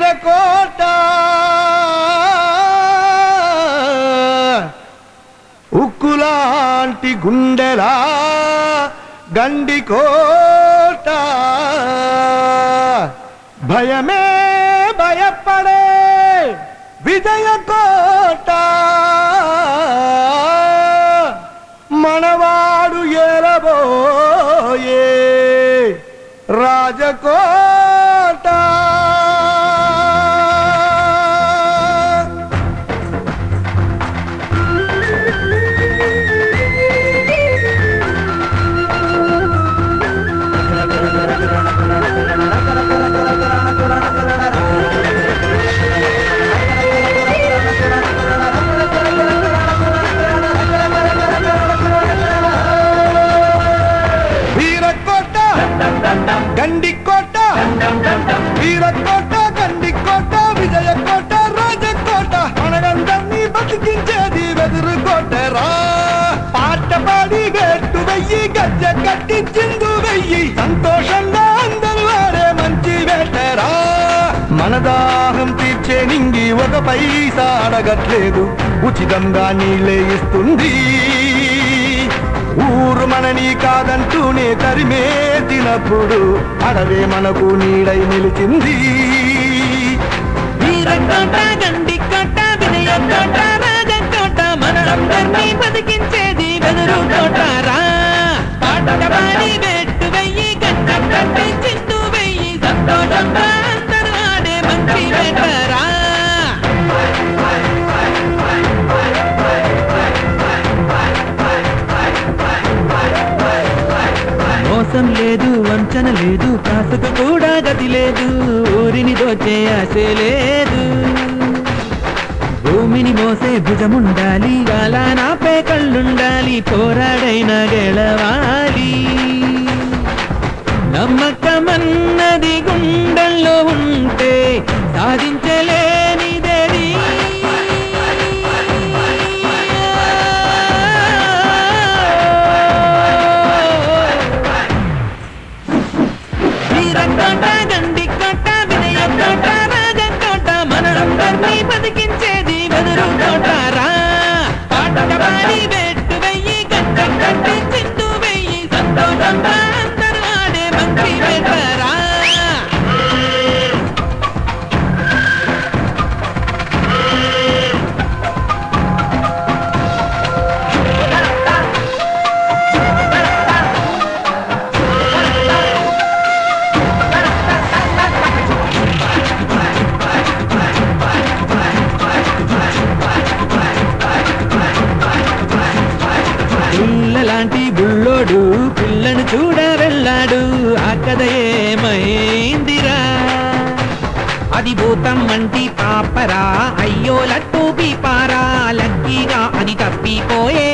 విజయకోట ఉక్కులాంటి గుండెలా గండికోట భయమే భయపడే విజయకోట మనవాడు ఏలబోయే రాజకోట వీరకోట గండికోట వీరకోట గండికోట విజయకోట రాజకోట మనగందరినీ బతికించేది వెదురుకోట రా పాట పాడి గట్టు వెయ్యి గజ్జ కట్టి చిందు వెయ్యి సంతోషంగా అందరూ ఆడే మంచి వేటరా మన దాహం తీర్చే నింగి ఒక పైసా అడగట్లేదు ఉచితంగా నీళ్ళే ఇస్తుంది ఊరు మనని కాదంటూనే తరిమే తినప్పుడు అడవే మనకు నీడై నిలిచింది వీరకోట గండికోట విజయకోట రాజకోట మనందరినీ బతికించేది వెదురు కోట రా పాటపాడి పెట్టు వెయ్యి గంట కట్టి చిందు వెయ్యి సంతోషంగా అందరూ ఆడే మంచి వేటరా మోసం లేదు వంచన లేదు కాసుకు కూడా గతి లేదు ఊరిని దోచే ఆశ లేదు భూమిని మోసే భుజముండాలి అలా నాపే కళ్ళుండాలి పోరాడైన గెలవాలి నమ్మకమన్నది గుండెల్లో ఉంటే సాధించలేనిదేది వీరకోట గండికోట విజయకోట రాజకోట మనందరినీ బతికించేది వెదురు కోట రా పాటపాడి పెట్టు వెయ్యి గంట కట్టి చిందు వెయ్యి సంతోషంగా అందరూ ఆడే మంచి వేటరా పిల్లలాంటి బుల్లోడు పిల్లను చూడ వెళ్ళాడు ఆ కథ ఏమైందిరా అది భూతం వంటి పాపరా అయ్యో లట్టు పీపారా లక్కీగా అది తప్పిపోయే